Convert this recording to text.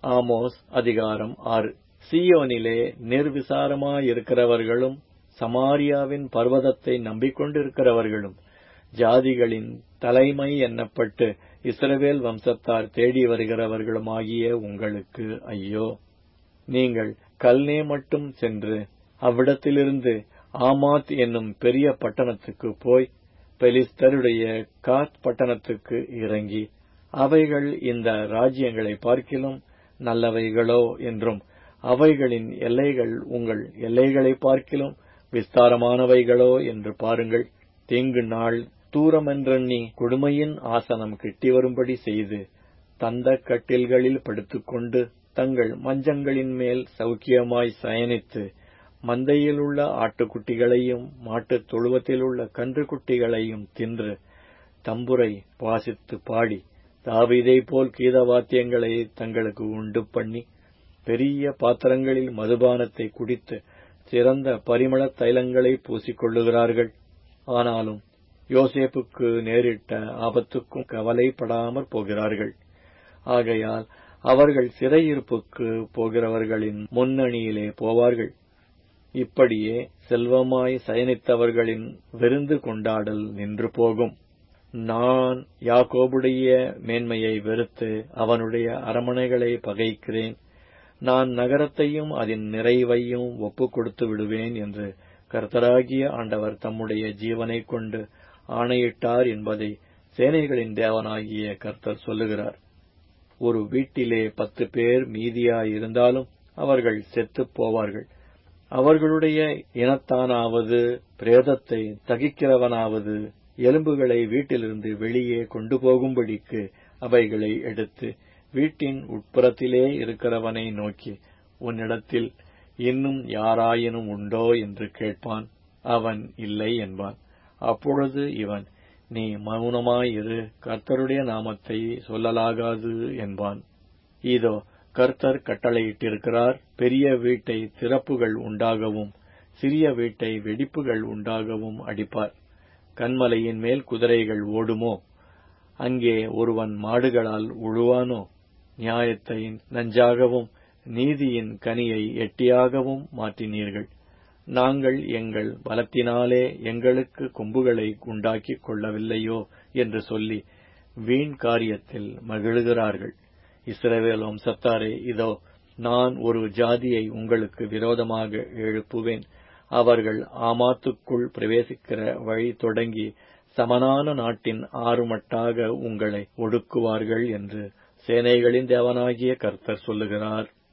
Amos அதிகாரம் ஆறு சீயோனிலே நிர்விசாரமாயிருக்கிறவர்களும் சமாரியாவின் பர்வதத்தை நம்பிக்கொண்டிருக்கிறவர்களும் ஜாதிகளின் தலைமை எண்ணப்பட்டு இஸ்ரவேல் வம்சத்தார் தேடி வருகிறவர்களுமாகிய உங்களுக்கு ஐயோ நீங்கள் கல்னே மட்டும் சென்று அவ்விடத்திலிருந்து ஆமாத் என்னும் பெரிய பட்டணத்துக்கு போய் பெலிஸ்தருடைய காத் பட்டணத்துக்கு இறங்கி அவைகள் இந்த ராஜ்யங்களை பார்க்கிலும் நல்லவைகளோ என்றும் அவைகளின் எல்லைகள் உங்கள் எல்லைகளை பார்க்கிலும் விஸ்தாரமானவைகளோ என்று பாருங்கள் தீங்கு நாள் தூரமென்றெண்ணி கொடுமையின் ஆசனம் கிட்டி வரும்படி செய்து தந்த கட்டில்களில் படுத்துக்கொண்டு தங்கள் மஞ்சங்களின் மேல் சௌக்கியமாய் சயனித்து மந்தையிலுள்ள ஆட்டுக்குட்டிகளையும் மாட்டுத் தொழுவத்திலுள்ள கன்றுக்குட்டிகளையும் தின்று தம்புரை வாசித்து பாடி தாவீதை போல் கீதவாத்தியங்களை தங்களுக்கு உண்டு பண்ணி பெரிய பாத்திரங்களில் மதுபானத்தை குடித்து சிறந்த பரிமள தைலங்களை பூசிக்கொள்ளுகிறார்கள் ஆனாலும் யோசேப்புக்கு நேரிட்ட ஆபத்துக்கும் கவலைப்படாமற் போகிறார்கள் ஆகையால் அவர்கள் சிறையிருப்புக்கு போகிறவர்களின் முன்னணியிலே போவார்கள் இப்படியே செல்வமாய் சயனித்தவர்களின் விருந்து கொண்டாடல் நின்று போகும் நான் யாக்கோபுடைய மேன்மையை வெறுத்து அவனுடைய அரமனைகளை பகைக்கிறேன் நான் நகரத்தையும் அதன் நிறைவையும் ஒப்புக் கொடுத்து விடுவேன் என்று கர்த்தராகிய ஆண்டவர் தம்முடைய ஜீவனைக் கொண்டு ஆணையிட்டார் என்பதை சேனைகளின் தேவனாகிய கர்த்தர் சொல்லுகிறார் ஒரு வீட்டிலே பத்து பேர் மீதியாயிருந்தாலும் அவர்கள் செத்துப் போவார்கள் அவர்களுடைய இனத்தானாவது பிரேதத்தை தகிக்கிறவனாவது எலும்புகளை வீட்டிலிருந்து வெளியே கொண்டு போகும்படிக்கு அவைகளை எடுத்து வீட்டின் உட்புறத்திலே இருக்கிறவனை நோக்கி உன்னிடத்தில் இன்னும் யாராயினும் உண்டோ என்று கேட்பான் அவன் இல்லை என்பான் அப்பொழுது இவன் நீ மௌனமாயிரு கர்த்தருடைய நாமத்தை சொல்லலாகாது என்பான் இதோ கர்த்தர் கட்டளையிட்டிருக்கிறார் பெரிய வீட்டை திறப்புகள் உண்டாகவும் சிறிய வீட்டை வெடிப்புகள் உண்டாகவும் அடிப்பார் கண்மலையின் மேல் குதிரைகள் ஓடுமோ அங்கே ஒருவன் மாடுகளால் உழுவானோ நியாயத்தை நஞ்சாகவும் நீதியின் கனியை எட்டியாகவும் மாற்றினீர்கள் நாங்கள் எங்கள் பலத்தினாலே எங்களுக்கு கொம்புகளை உண்டாக்கிக் கொள்ளவில்லையோ என்று சொல்லி வீண் காரியத்தில் மகிழுகிறார்கள் இஸ்ரவேல் வம்சத்தாரே இதோ நான் ஒரு ஜாதியை உங்களுக்கு விரோதமாக எழுப்புவேன் அவர்கள் ஆமாத்துக்குள் பிரவேசிக்கிற வழி தொடங்கி சமனான நாட்டின் ஆறுமட்டாக உங்களை ஒடுக்குவார்கள் என்று சேனைகளின் தேவனாகிய கர்த்தர் சொல்லுகிறார்